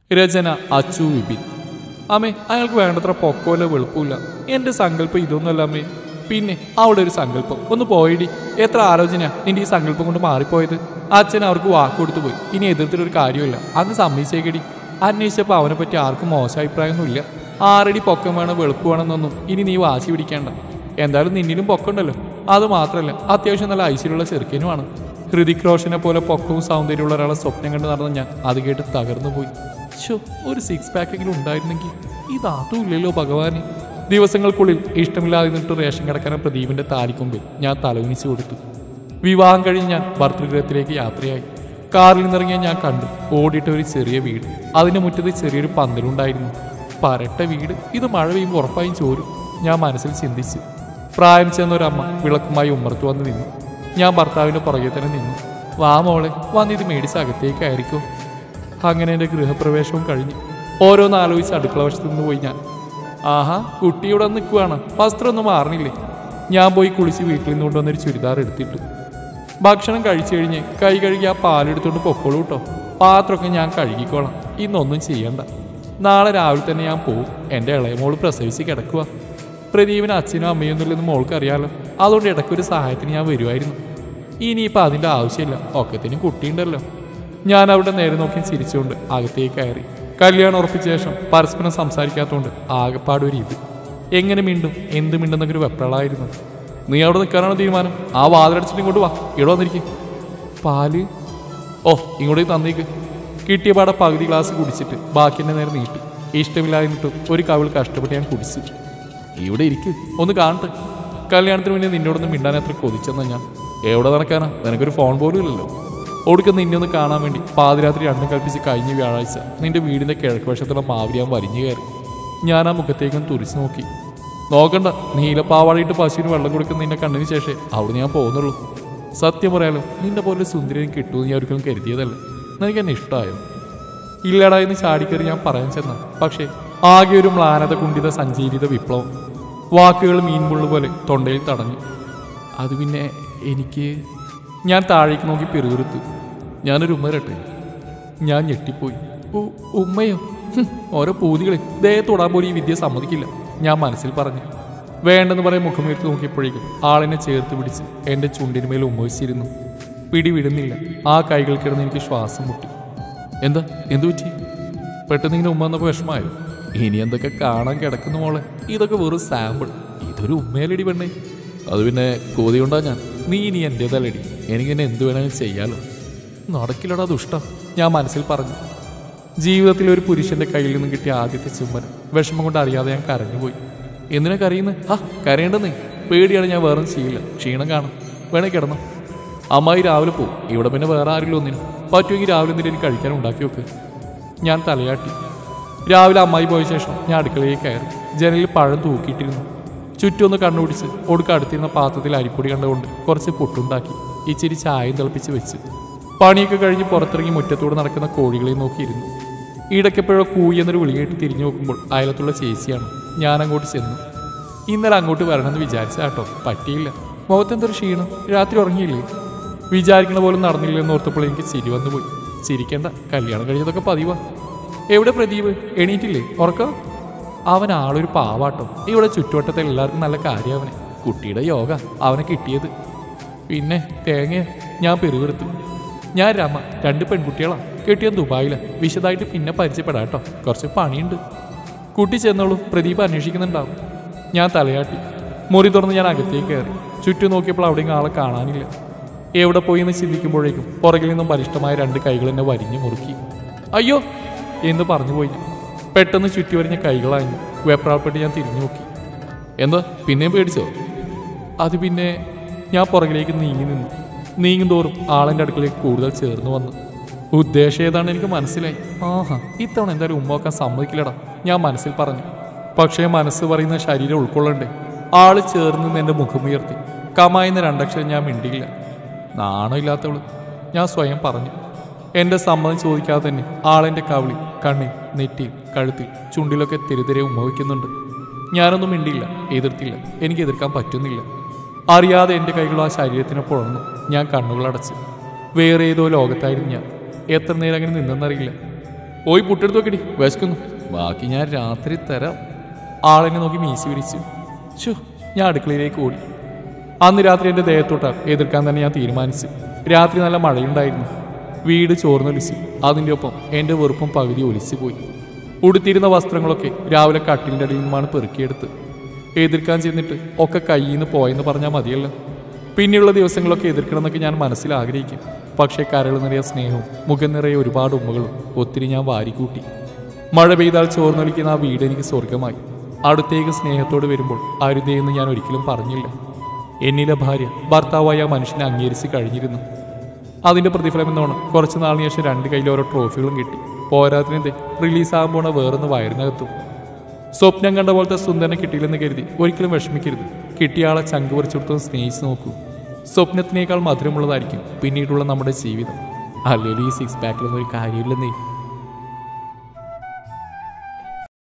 രചന അച്ചു വിപിൻ അമ്മേ അയാൾക്ക് വേണ്ടത്ര പൊക്കമല്ല വെളുപ്പില്ല എന്റെ സങ്കല്പം ഇതൊന്നുമല്ല അമ്മേ പിന്നെ അവിടെ ഒരു സങ്കല്പം ഒന്ന് പോയിടി എത്ര ആലോചന നിന്റെ ഈ സങ്കല്പം കൊണ്ട് മാറിപ്പോയത് അച്ഛൻ അവർക്ക് വാക്ക് കൊടുത്തു പോയി ഇനി എതിർത്തിട്ടൊരു കാര്യമില്ല അങ്ങ് സമ്മതിച്ചേക്കടി അന്വേഷിച്ചപ്പോൾ അവനെ പറ്റി ആർക്കും മോശം അഭിപ്രായമൊന്നുമില്ല ആറടി പൊക്കം വേണം വെളുപ്പ് വേണമെന്നൊന്നും ഇനി നീ വാശി പിടിക്കേണ്ട എന്തായാലും നിന്നിലും പൊക്കമുണ്ടല്ലോ അത് മാത്രമല്ല അത്യാവശ്യം നല്ല ഐശ്വര്യമുള്ള ചെറുക്കനുമാണ് ഹൃതിക് റോഷനെ പോലെ പൊക്കവും സൗന്ദര്യമുള്ള ഒരാളെ സ്വപ്നം കണ്ട് നടന്ന ഞാൻ അത് കേട്ട് തകർന്നു പോയി ഷോ ഒരു സിക്സ് പാക്കെങ്കിലും ഉണ്ടായിരുന്നെങ്കിൽ ഇതാതും ഇല്ലല്ലോ ഭഗവാനെ ദിവസങ്ങൾക്കുള്ളിൽ ഇഷ്ടമില്ലാതെ നിന്നിട്ട് റേഷൻ കിടക്കാനും പ്രദീപിന്റെ താലിക്കൊമ്പിൽ ഞാൻ തലകുനിച്ചു കൊടുത്തു വിവാഹം കഴിഞ്ഞ് ഞാൻ ഭർത്തൃഗൃഹത്തിലേക്ക് യാത്രയായി കാറിൽ നിന്നിറങ്ങിയ ഞാൻ കണ്ടു ഓടിയിട്ട ഒരു ചെറിയ വീട് അതിന്റെ മുറ്റത്ത് ചെറിയൊരു പന്തലുണ്ടായിരുന്നു പരട്ട വീട് ഇത് മഴ പെയ്യുമ്പോൾ ഉറപ്പായും ചോരും ഞാൻ മനസ്സിൽ ചിന്തിച്ചു പ്രായം ചെന്ന ഒരമ്മ വിളക്കുമായി ഉമ്മർത്ത് വന്ന് നിന്നു ഞാൻ ഭർത്താവിന്റെ പുറകെ തന്നെ നിന്നു വാ മോളെ വന്നിത് മേടിച്ച് അകത്തേക്ക് ആയിരിക്കും അങ്ങനെ എൻ്റെ ഗൃഹപ്രവേശവും കഴിഞ്ഞു ഓരോന്ന് ആലോചിച്ച് അടുക്കള വശത്ത് നിന്ന് പോയി ഞാൻ ആഹാ കുട്ടി ഇവിടെ നിൽക്കുവാണ് വസ്ത്രമൊന്നും മാറണില്ലേ ഞാൻ പോയി കുളിച്ച് വീട്ടിൽ നിന്ന് കൊണ്ടുവന്നൊരു ചുരിദാർ എടുത്തിട്ടു ഭക്ഷണം കഴിച്ചു കഴിഞ്ഞ് കൈ കഴുകി ആ പാലെടുത്തോണ്ട് പൊക്കോളൂ കേട്ടോ പാത്രമൊക്കെ ഞാൻ കഴുകിക്കോളാം ഇന്നൊന്നും ചെയ്യണ്ട നാളെ രാവിലെ തന്നെ ഞാൻ പോവും എൻ്റെ ഇളയ മോള് പ്രസവിച്ച് കിടക്കുക പ്രദീപിന് അച്ഛനും അമ്മയും ഒന്നുമില്ലെന്ന് മോൾക്ക് അറിയാലോ അതുകൊണ്ട് ഇടയ്ക്കൊരു സഹായത്തിന് ഞാൻ വരുമായിരുന്നു ഇനിയിപ്പോൾ അതിൻ്റെ ആവശ്യമില്ല ഒക്കത്തിനും കുട്ടിയുണ്ടല്ലോ ഞാൻ അവിടെ നേരെ നോക്കി ചിരിച്ചുകൊണ്ട് അകത്തേക്ക് കയറി കല്യാണം ഉറപ്പിച്ച ശേഷം പരസ്പരം സംസാരിക്കാത്തതുകൊണ്ട് ആകെപ്പാട് ഒരു ഇത് എങ്ങനെ മിണ്ടും എന്ത് മിണ്ടെന്നൊക്കെ ഒരു വെപ്രളായിരുന്നു നീ അവിടെ നിൽക്കാനാണ് തീരുമാനം ആ വാതിലടച്ചിട്ട് ഇങ്ങോട്ട് വാ ഇവിടെ വന്നിരിക്കും പാല് ഓ ഇങ്ങോട്ടേക്ക് തന്നേക്ക് കിട്ടിയ പാടെ പകുതി ഗ്ലാസ് കുടിച്ചിട്ട് ബാക്കി എന്നെ നേരെ നീട്ടി ഇഷ്ടമില്ലായിരുന്നിട്ടും ഒരു കവിൾ കഷ്ടപ്പെട്ട് ഞാൻ കുടിച്ചു ഇവിടെ ഇരിക്ക് ഒന്ന് കാണട്ടെ കല്യാണത്തിന് മുന്നേ നിന്നോടൊന്നും മിണ്ടാൻ അത്ര കൊതിച്ചെന്നാ ഞാൻ എവിടെ നടക്കാനാ നിനക്കൊരു ഫോൺ പോലും ഇല്ലല്ലോ ഒടുക്കം നിന്നെ ഒന്ന് കാണാൻ വേണ്ടി പാതിരാത്രി രണ്ടും കൽപ്പിച്ച് കഴിഞ്ഞ വ്യാഴാഴ്ച നിന്റെ വീടിന്റെ കിഴക്ക് വശത്തുള്ള മാവിരി ഞാൻ വലിഞ്ഞു കയറി ഞാൻ ആ മുഖത്തേക്കും തുറിച്ചു നോക്കി നോക്കണ്ട നീലപ്പാവാടിയിട്ട് പശുവിന് വെള്ളം കൊടുക്കുന്ന നിന്റെ കണ്ണിന് ശേഷമേ അവിടെ ഞാൻ പോകുന്നുള്ളൂ സത്യം പറയാലോ നിന്റെ പോലെ സുന്ദരിയും കിട്ടുമെന്ന് ഞാൻ ഒരിക്കലും കരുതിയതല്ല നിനക്ക് എന്നെ ഇഷ്ടമായോ ഇല്ലടാ എന്ന് ചാടിക്കറി ഞാൻ പറയാൻ ചെന്ന പക്ഷേ ആകെ ഒരു മ്ലാനത കുണ്ടിത സഞ്ചീരിത വിപ്ലവം വാക്കുകൾ മീൻമുള്ളു പോലെ തൊണ്ടയിൽ തടഞ്ഞു അത് പിന്നെ എനിക്ക് ഞാൻ താഴേക്ക് നോക്കി പെരുവിറുത്തു ഞാനൊരു ഉമ്മ തരട്ടെ ഞാൻ ഞെട്ടിപ്പോയി ഉ- ഉമ്മയോ ഹും, ഓരോ പൂതികളെ ദേ തൊടാൻ പോലും ഈ വിദ്യ സമ്മതിക്കില്ല ഞാൻ മനസ്സിൽ പറഞ്ഞു വേണ്ടെന്ന് പറയാൻ മുഖമുയർത്തി നോക്കിയപ്പോഴേക്കും ആളിനെ ചേർത്ത് പിടിച്ച് എൻ്റെ ചുണ്ടിനുമേൽ ഉമ്മ വെച്ചിരുന്നു പിടി വിടുന്നില്ല ആ കൈകൾ കിടന്ന് എനിക്ക് ശ്വാസം മുട്ടി എന്താ എന്തു പറ്റി പെട്ടെന്ന് ഇങ്ങനെ ഉമ്മ വന്നപ്പോൾ വിഷമായോ ഇനി എന്തൊക്കെ കാണാൻ കിടക്കുന്നു മോളെ ഇതൊക്കെ വെറും സാമ്പിൾ ഇതൊരു ഉമ്മയിലടി പെണ്ണേ അത് പിന്നെ കോതി കൊണ്ടാ ഞാൻ നീ ഇനി എൻ്റേതല്ലടി എനിക്കിന്നെ എന്ത് വേണമെങ്കിലും ചെയ്യാലോ നടക്കില്ലടാ ദുഷ്ട ഞാൻ മനസ്സിൽ പറഞ്ഞു ജീവിതത്തിൽ ഒരു പുരുഷന്റെ കയ്യിൽ നിന്നും കിട്ടിയ ആദ്യത്തെ ചുമ്മനം വിഷമം കൊണ്ട് അറിയാതെ ഞാൻ കരഞ്ഞുപോയി എന്തിനാ കരയുന്നത് ആ കരയേണ്ടെന്നേ പേടിയാണ് ഞാൻ വേറെ ചെയ്യില്ല ക്ഷീണം കാണും വേണേ കിടന്നോ അമ്മായി രാവിലെ പോവും ഇവിടെ പിന്നെ വേറെ ആരെങ്കിലും ഒന്നിനും പറ്റുമെങ്കിൽ രാവിലെ എന്തെങ്കിലും എനിക്ക് കഴിക്കാൻ ഉണ്ടാക്കി വെക്ക് ഞാൻ തലയാട്ടി രാവിലെ അമ്മായി പോയ ശേഷം ഞാൻ അടുക്കളയിലേക്ക് കയറി ജനലിൽ പഴം തൂക്കിയിട്ടിരുന്നു ചുറ്റും ഒന്ന് കണ്ണുപിടിച്ച് ഒടുക്ക അടുത്തിരുന്ന പാത്രത്തിൽ അരിപ്പൊടി കണ്ടുകൊണ്ട് കുറച്ച് പുട്ടുണ്ടാക്കി ഇച്ചിരി ചായയും തിളപ്പിച്ച് വെച്ച് പണിയൊക്കെ കഴിഞ്ഞ് പുറത്തിറങ്ങി മുറ്റത്തൂടെ നടക്കുന്ന കോഴികളെ നോക്കിയിരുന്നു ഇടയ്ക്കെപ്പോഴോ കൂയി എന്നൊരു വിളി കേട്ട് തിരിഞ്ഞു നോക്കുമ്പോൾ അയലത്തുള്ള ചേച്ചിയാണ് ഞാൻ അങ്ങോട്ട് ചെന്നു ഇന്നലെ അങ്ങോട്ട് വരണമെന്ന് വിചാരിച്ച കേട്ടോ പറ്റിയില്ല മുഖത്തെന്തൊരു ക്ഷീണം രാത്രി ഉറങ്ങിയില്ലേ വിചാരിക്കണ പോലും നടന്നില്ലെന്ന് ഓർത്തപ്പോൾ എനിക്ക് ചിരി വന്നു പോയി ചിരിക്കേണ്ട കല്യാണം കഴിഞ്ഞതൊക്കെ പതിവാ എവിടെ പ്രദീപ് എണീറ്റില്ലേ ഉറക്കം അവൻ ആളൊരു പാവാട്ടോ ഇവിടെ ചുറ്റുവട്ടത്തെ എല്ലാവർക്കും നല്ല കാര്യം അവനെ കുട്ടിയുടെ യോഗ അവനെ കിട്ടിയത് പിന്നെ തേങ്ങ ഞാൻ പെരുവെടുത്തു ഞാൻ രമ രണ്ട് പെൺകുട്ടികളാ കെട്ടിയത് ദുബായിലാ വിശദമായിട്ട് പിന്നെ പരിചയപ്പെടാട്ടോ കുറച്ച് പണിയുണ്ട് കുട്ടി ചെന്നോളൂ പ്രദീപ് അന്വേഷിക്കുന്നുണ്ടാവും ഞാൻ തലയാട്ടി മുറി തുറന്ന് ഞാൻ അകത്തേക്ക് കയറി ചുറ്റും നോക്കിയപ്പോൾ അവിടെ ആളെ കാണാനില്ല എവിടെ പോയി എന്ന് ചിന്തിക്കുമ്പോഴേക്കും പുറകിൽ നിന്നും ബലിഷ്ടമായ രണ്ട് കൈകൾ എന്നെ വരിഞ്ഞു മുറുക്കി അയ്യോ എന്ന് പറഞ്ഞു പോയി ഞാൻ പെട്ടെന്ന് ചുറ്റി വരിഞ്ഞ കൈകളായിരുന്നു വെപ്രാൾപ്പെട്ട് ഞാൻ തിരിഞ്ഞു നോക്കി എന്താ പിന്നെയും പേടിച്ചോ അത് പിന്നെ ഞാൻ പുറകിലേക്ക് നീങ്ങി നിന്നു നീങ്ങും തോറും ആളിൻ്റെ അടുക്കളേക്ക് കൂടുതൽ ചേർന്ന് വന്നു ഉദ്ദേശം ഏതാണ്ട് എനിക്ക് മനസ്സിലായി ആഹാ ഇത്തവണ എന്തായാലും ഉമ്മോക്കാൻ സമ്മതിക്കില്ലടാ ഞാൻ മനസ്സിൽ പറഞ്ഞു പക്ഷേ മനസ്സ് പറയുന്ന ശരീരം ഉൾക്കൊള്ളണ്ടേ ആള് ചേർന്ന് നിന്ന് എൻ്റെ മുഖമുയർത്തി കമായുന്ന രണ്ടക്ഷരം ഞാൻ മിണ്ടിയില്ല നാണോ ഇല്ലാത്തവള് ഞാൻ സ്വയം പറഞ്ഞു എൻ്റെ സമ്മതം ചോദിക്കാതെ തന്നെ ആളെൻ്റെ കവിളി കണ്ണിൽ നെറ്റിയിൽ കഴുത്തിൽ ചുണ്ടിലൊക്കെ തെരുതെരെ ഉമ്മ വയ്ക്കുന്നുണ്ട് ഞാനൊന്നും മിണ്ടിയില്ല എതിർത്തില്ല എനിക്ക് എതിർക്കാൻ പറ്റുന്നില്ല അറിയാതെ എൻ്റെ കൈകൾ ആ ശരീരത്തിനെ പുഴന്നു ഞാൻ കണ്ണുകൾ അടച്ച് വേറെ ഏതോ ലോകത്തായിരുന്നു ഞാൻ എത്ര നേരം അങ്ങനെ നിന്നെന്നറിയില്ല പോയി പുട്ടെടുത്ത് നോക്കടി വിശക്കുന്നു ബാക്കി ഞാൻ രാത്രി തരാം ആളെന്നെ നോക്കി മീശി വിരിച്ചു ഷോ ഞാൻ അടുക്കളയിലേക്ക് ഓടി അന്ന് രാത്രി എൻ്റെ ദേഹത്തോട്ട എതിർക്കാൻ തന്നെ ഞാൻ തീരുമാനിച്ചു രാത്രി നല്ല മഴയുണ്ടായിരുന്നു വീട് ചോർന്നൊലിച്ചു അതിൻ്റെ ഒപ്പം എൻ്റെ വെറുപ്പും പകുതി ഒലിച്ചു പോയി ഉടുത്തിരുന്ന വസ്ത്രങ്ങളൊക്കെ രാവിലെ കട്ടിലിൻ്റെ അടിയിൽ നിന്നുമാണ് പെറുക്കിയെടുത്ത് എതിർക്കാൻ ചെന്നിട്ട് ഒക്കെ കയ്യിൽ നിന്ന് പോയെന്ന് പറഞ്ഞാൽ മതിയല്ലോ പിന്നെയുള്ള ദിവസങ്ങളൊക്കെ എതിർക്കണമെന്നൊക്കെ ഞാൻ മനസ്സിൽ ആഗ്രഹിക്കും പക്ഷേ കരൾ നിറയ സ്നേഹവും മുഖം നിറയെ ഒരുപാട് ഉമ്മകളും ഒത്തിരി ഞാൻ വാരിക്കൂട്ടി മഴ പെയ്താൽ ചോർന്നൊലിക്കുന്ന ആ വീട് എനിക്ക് സ്വർഗമായി അടുത്തേക്ക് സ്നേഹത്തോട് വരുമ്പോൾ അരുതേന്ന് ഞാൻ ഒരിക്കലും പറഞ്ഞില്ല എന്നിലെ ഭാര്യ ഭർത്താവായ ആ മനുഷ്യനെ അംഗീകരിച്ച് കഴിഞ്ഞിരുന്നു അതിന്റെ പ്രതിഫലം എന്നോണം കുറച്ച് നാളിന് ശേഷം രണ്ട് കയ്യിൽ ഓരോ ട്രോഫികളും കിട്ടി പോരാത്തിനെന്തേ റിലീസാകാൻ പോണ വേറൊന്ന് വയറിനകത്തും സ്വപ്നം കണ്ട പോലത്തെ സുന്ദരനെ കിട്ടിയില്ലെന്ന് കരുതി ഒരിക്കലും വിഷമിക്കരുത് കിട്ടിയ ആളെ ചങ്ക് പറിച്ചെടുത്തും സ്നേഹിച്ച് നോക്കൂ സ്വപ്നത്തിനേക്കാൾ മധുരമുള്ളതായിരിക്കും പിന്നീടുള്ള നമ്മുടെ ജീവിതം അല്ലെങ്കിൽ ഈ സിക്സ് പാക്കിലൊന്നും ഒരു കാര്യമില്ലെന്നേ